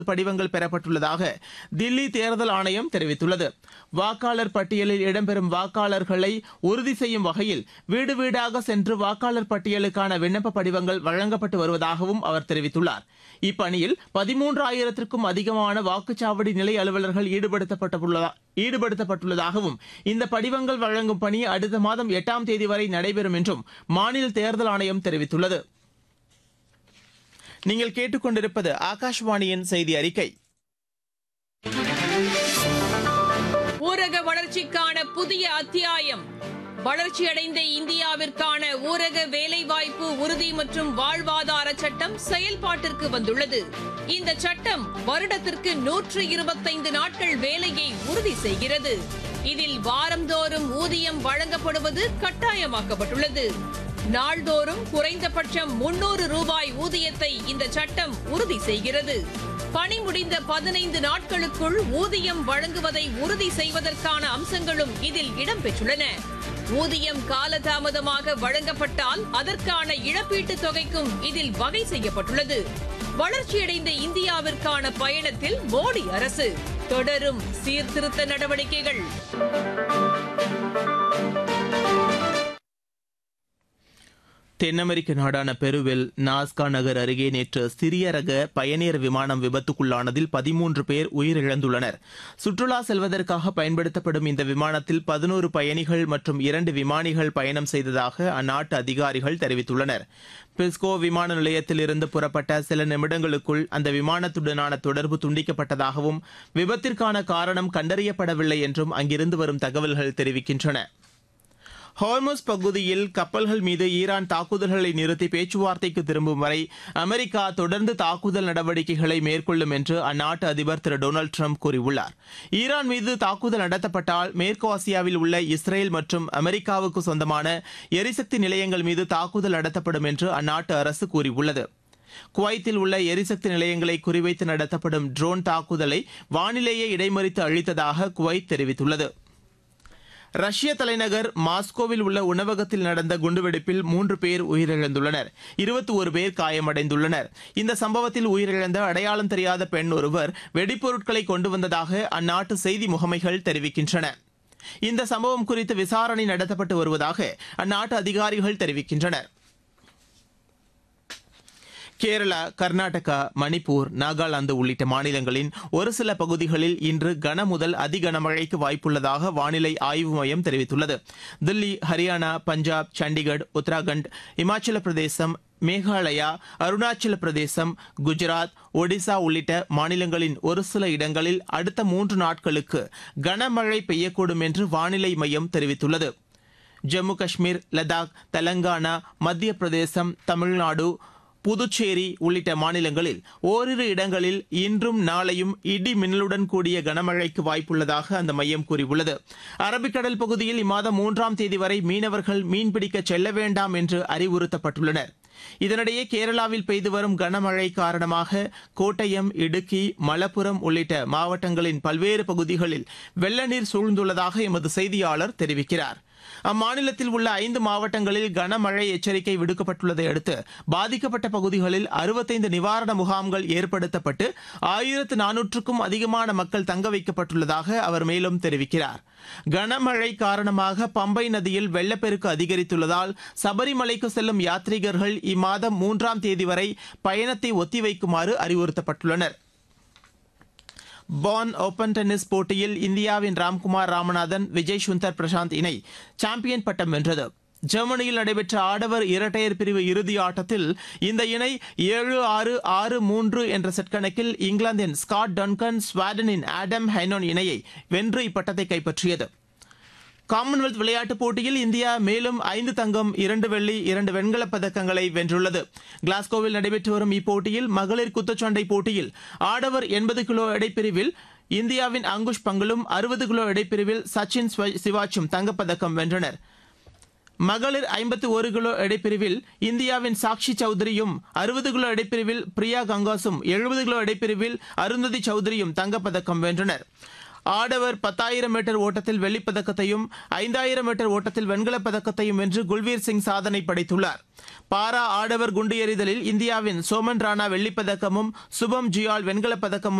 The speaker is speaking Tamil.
படிவங்கள் பெறப்பட்டுள்ளதாக தில்லி தேர்தல் ஆணையம் தெரிவித்துள்ளது வாக்காளர் பட்டியலில் இடம்பெறும் வாக்காளர்களை உறுதி செய்யும் வகையில் வீடு வீடாக சென்று வாக்காளர் பட்டியலுக்கான விண்ணப்ப படிவங்கள் வழங்கப்பட்டு வருவதாகவும் அவர் தெரிவித்துள்ளார் இப்பணியில் பதிமூன்றாயிரத்திற்கும் அதிகமான வாக்குச்சாவடி நிலை அலுவலர்கள் ஈடுபடுத்தப்பட்டுள்ளதா ஈடுபடுத்தப்பட்டுள்ளதாகவும் இந்த படிவங்கள் வழங்கும் பணி அடுத்த மாதம் எட்டாம் தேதி வரை நடைபெறும் என்றும் மாநில தேர்தல் ஆணையம் தெரிவித்துள்ளது நீங்கள் கேட்டுக்கொண்டிருப்பது ஆகாஷ்வாணியின் செய்தி அறிக்கை ஊரக வளர்ச்சிக்கான புதிய அத்தியாயம் வளர்ச்சியடைந்த இந்தியாவிற்கான ஊரக வேலைவாய்ப்பு உறுதி மற்றும் வாழ்வாதார சட்டம் செயல்பாட்டிற்கு வந்துள்ளது இந்த சட்டம் வருடத்திற்கு நூற்று இருபத்தைந்து நாட்கள் வேலையை உறுதி செய்கிறது இதில் வாரந்தோறும் ஊதியம் வழங்கப்படுவது கட்டாயமாக்கப்பட்டுள்ளது நாள்தோறும் குறைந்தபட்சம் முன்னூறு ரூபாய் ஊதியத்தை இந்த சட்டம் உறுதி செய்கிறது பணி முடிந்த பதினைந்து நாட்களுக்குள் ஊதியம் வழங்குவதை உறுதி செய்வதற்கான அம்சங்களும் இதில் இடம்பெற்றுள்ளன ஊதியம் காலதாமதமாக வழங்கப்பட்டால் அதற்கான இழப்பீட்டுத் தொகைக்கும் இதில் வகை செய்யப்பட்டுள்ளது வளர்ச்சியடைந்த இந்தியாவிற்கான பயணத்தில் மோடி அரசு தொடரும் சீர்திருத்த நடவடிக்கைகள் தென் அமெரிக்க நாடான பெருவில் நாஸ்கா நகர் அருகே நேற்று சிறிய ரக பயணியர் விமானம் விபத்துக்குள்ளானதில் பதிமூன்று பேர் உயிரிழந்துள்ளனர் சுற்றுலா செல்வதற்காக பயன்படுத்தப்படும் இந்த விமானத்தில் பதினோரு பயணிகள் மற்றும் இரண்டு விமானிகள் பயணம் செய்ததாக அந்நாட்டு அதிகாரிகள் தெரிவித்துள்ளனர் பிஸ்கோ விமான நிலையத்திலிருந்து புறப்பட்ட சில நிமிடங்களுக்குள் அந்த விமானத்துடனான தொடர்பு துண்டிக்கப்பட்டதாகவும் விபத்திற்கான காரணம் கண்டறியப்படவில்லை என்றும் அங்கிருந்து வரும் தகவல்கள் தெரிவிக்கின்றன ஹார்மோஸ் பகுதியில் கப்பல்கள் மீது ஈரான் தாக்குதல்களை நிறுத்தி பேச்சுவார்த்தைக்கு திரும்பும் வரை அமெரிக்கா தொடர்ந்து தாக்குதல் நடவடிக்கைகளை மேற்கொள்ளும் என்று அந்நாட்டு அதிபர் திரு டொனால்டு ட்ரம்ப் கூறியுள்ளார் ஈரான் மீது தாக்குதல் நடத்தப்பட்டால் மேற்கு ஆசியாவில் உள்ள இஸ்ரேல் மற்றும் அமெரிக்காவுக்கு சொந்தமான எரிசக்தி நிலையங்கள் மீது தாக்குதல் நடத்தப்படும் என்று அந்நாட்டு அரசு கூறியுள்ளது குவைத்தில் உள்ள எரிசக்தி நிலையங்களை குறிவைத்து நடத்தப்படும் ட்ரோன் தாக்குதலை வானிலேயே இடைமறித்து அழித்ததாக குவைத் தெரிவித்துள்ளது ரஷ்ய தலைநகர் மாஸ்கோவில் உள்ள உணவகத்தில் நடந்த குண்டுவெடிப்பில் மூன்று பேர் உயிரிழந்துள்ளனர் இருபத்தி ஒரு பேர் காயமடைந்துள்ளனர் இந்த சம்பவத்தில் உயிரிழந்த அடையாளம் தெரியாத பெண் ஒருவர் வெடிப்பொருட்களை கொண்டு வந்ததாக அந்நாட்டு செய்தி முகமைகள் தெரிவிக்கின்றன இந்த சம்பவம் குறித்து விசாரணை நடத்தப்பட்டு வருவதாக அந்நாட்டு அதிகாரிகள் தெரிவிக்கின்றனர் கேரளா கர்நாடகா மணிப்பூர் நாகாலாந்து உள்ளிட்ட மாநிலங்களின் ஒரு சில பகுதிகளில் இன்று கன முதல் அதி கனமழைக்கு வாய்ப்புள்ளதாக வானிலை ஆய்வு மையம் தெரிவித்துள்ளது தில்லி ஹரியானா பஞ்சாப் சண்டிகர் உத்தராகண்ட் இமாச்சல பிரதேசம் மேகாலயா அருணாச்சல பிரதேசம் குஜராத் ஒடிசா உள்ளிட்ட மாநிலங்களின் ஒரு சில இடங்களில் அடுத்த மூன்று நாட்களுக்கு கனமழை பெய்யக்கூடும் என்று வானிலை மையம் தெரிவித்துள்ளது ஜம்மு காஷ்மீர் லடாக் தெலங்கானா மத்திய பிரதேசம் தமிழ்நாடு புதுச்சேரி உள்ளிட்ட மாநிலங்களில் ஓரிரு இடங்களில் இன்றும் நாளையும் இடி மின்னலுடன் கூடிய கனமழைக்கு வாய்ப்புள்ளதாக அந்த மையம் கூறியுள்ளது அரபிக்கடல் பகுதியில் இம்மாதம் மூன்றாம் தேதி வரை மீனவர்கள் மீன்பிடிக்க செல்ல வேண்டாம் என்று அறிவுறுத்தப்பட்டுள்ளனர் இதனிடையே கேரளாவில் பெய்து வரும் கனமழை காரணமாக கோட்டயம் இடுக்கி மலப்புரம் உள்ளிட்ட மாவட்டங்களின் பல்வேறு பகுதிகளில் வெள்ள நீர் சூழ்ந்துள்ளதாக எமது செய்தியாளர் தெரிவிக்கிறார் அம்மாநிலத்தில் உள்ள ஐந்து மாவட்டங்களில் கனமழை எச்சரிக்கை விடுக்கப்பட்டுள்ளதை அடுத்து பாதிக்கப்பட்ட பகுதிகளில் அறுபத்தைந்து நிவாரண முகாம்கள் ஏற்படுத்தப்பட்டு ஆயிரத்து நானூற்றுக்கும் அதிகமான மக்கள் தங்க வைக்கப்பட்டுள்ளதாக அவர் மேலும் தெரிவிக்கிறார் கனமழை காரணமாக பம்பை நதியில் வெள்ளப்பெருக்கு அதிகரித்துள்ளதால் சபரிமலைக்கு செல்லும் யாத்ரீகர்கள் இம்மாதம் மூன்றாம் தேதி வரை பயணத்தை ஒத்திவைக்குமாறு அறிவுறுத்தப்பட்டுள்ளனர் பான் ஓபன் டென்னிஸ் போட்டியில் இந்தியாவின் ராம்குமார் ராமநாதன் விஜய் சுந்தர் பிரசாந்த் இணை சாம்பியன் பட்டம் வென்றது ஜெர்மனியில் நடைபெற்ற ஆடவர் இரட்டையர் பிரிவு இறுதி ஆட்டத்தில் இந்த இணை ஏழு ஆறு ஆறு மூன்று என்ற செட் கணக்கில் இங்கிலாந்தின் ஸ்காட் டன்கன் ஸ்வாடனின் ஆடம் ஹைனோன் இணையை வென்று இப்பட்டத்தை கைப்பற்றியது காமன்வெல்த் விளையாட்டுப் போட்டியில் இந்தியா மேலும் ஐந்து தங்கம் இரண்டு வெள்ளி இரண்டு வெண்கலப் பதக்கங்களை வென்றுள்ளது கிளாஸ்கோவில் நடைபெற்று வரும் இப்போட்டியில் மகளிர் குத்துச்சண்டை போட்டியில் ஆடவர் எண்பது கிலோ எடைப்பிரிவில் இந்தியாவின் அங்குஷ் பங்கலும் அறுபது கிலோ எடைப்பிரிவில் சச்சின் சிவாச்சும் தங்கப்பதக்கம் வென்றனர் மகளிர் ஐம்பத்தி ஒரு கிலோ எடைப்பிரிவில் இந்தியாவின் சாக்ஷி சௌத்ரியும் அறுபது கிலோ எடைப்பிரிவில் பிரியா கங்காசும் எழுபது கிலோ எடைப்பிரிவில் அருந்ததி சௌத்ரியும் தங்கப்பதக்கம் வென்றனர் ஆடவர் பத்தாயிரம் மீட்டர் ஓட்டத்தில் வெள்ளிப்பதக்கத்தையும் ஐந்தாயிரம் மீட்டர் ஓட்டத்தில் வெண்கலப் பதக்கத்தையும் வென்று குல்வீர் சிங் சாதனை படைத்துள்ளார் பாரா ஆடவர் குண்டு எறிதலில் இந்தியாவின் சோமன் ராணா வெள்ளிப்பதக்கமும் சுபம் ஜியால் வெண்கலப் பதக்கமும்